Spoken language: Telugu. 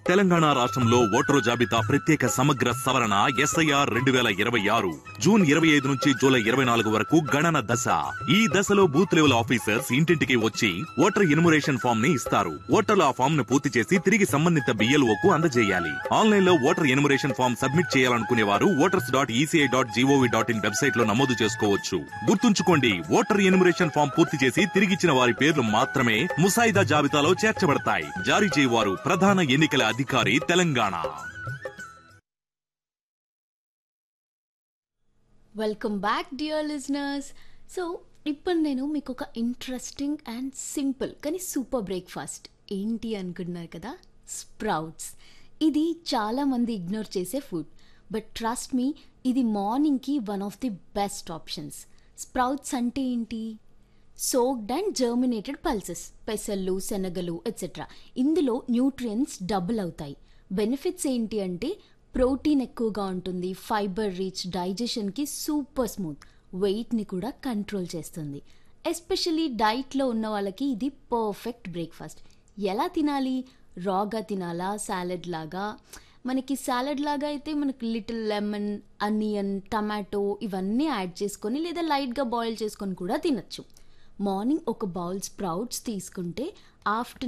తెలంగాణ రాష్ట్రంలో ఓటరు జాబితా ప్రత్యేక సమగ్ర సవరణ ఎస్ఐఆర్ రెండు వేల ఇరవై ఆరు జూన్ ఇరవై ఐదు నుంచి జూలై ఇరవై నాలుగు వరకు గణన దశ ఈ దశలో బూత్ లెవెల్ ఆఫీసర్స్ ఇంటింటికి వచ్చి ఓటర్ ఎన్యుమరేషన్ ఫామ్ ని ఇస్తారు ఓటర్లు ఆ ఫామ్ ను పూర్తి చేసి తిరిగి సంబంధిత బిఎల్ఓ కు అందజేయాలి ఆన్లైన్ లో ఓటర్ ఎన్యుమరేషన్ ఫామ్ సబ్మిట్ చేయాలనుకునే వారు voters dot ECI dot GOV dot in website లో నమోదు చేసుకోవచ్చు గుర్తుంచుకోండి ఓటర్ ఎన్యుమరేషన్ ఫామ్ పూర్తి చేసి తిరిగిచ్చిన వారి పేర్లు మాత్రమే ముసాయిదా జాబితాలో చేర్చబడతాయి జారీ చేయవారు ప్రధాన ఎన్నికల అధికారి Telangana welcome back dear listeners so ఇప్పుడు నేను మీకు ఒక ఇంట్రెస్టింగ్ అండ్ సింపుల్ కానీ సూపర్ బ్రేక్ఫాస్ట్ ఏంటి అనుకుంటున్నారు కదా స్ప్రౌట్స్ ఇది చాలామంది ఇగ్నోర్ చేసే ఫుడ్ బట్ ట్రస్ట్ మీ ఇది మార్నింగ్కి one of the best options sprouts అంటే ఏంటి సోక్డ్ అండ్ జర్మినేటెడ్ పల్సెస్ పెసళ్ళు శనగలు ఎట్సెట్రా ఇందులో న్యూట్రియంట్స్ డబుల్ అవుతాయి బెనిఫిట్స్ ఏంటి అంటే ప్రోటీన్ ఎక్కువగా ఉంటుంది ఫైబర్ రిచ్ డైజెషన్కి సూపర్ స్మూత్ వెయిట్ని కూడా కంట్రోల్ చేస్తుంది ఎస్పెషలీ డైట్లో ఉన్న వాళ్ళకి ఇది పర్ఫెక్ట్ బ్రేక్ఫాస్ట్ ఎలా తినాలి రాగా తినాలా సాలెడ్ లాగా మనకి సాలడ్ లాగా అయితే మనకి లిటిల్ లెమన్ అనియన్ టమాటో ఇవన్నీ యాడ్ చేసుకొని లేదా లైట్గా బాయిల్ చేసుకొని కూడా తినచ్చు మార్నింగ్ ఒక బౌల్ స్ప్రౌట్స్ తీసుకుంటే ఆఫ్టర్నూన్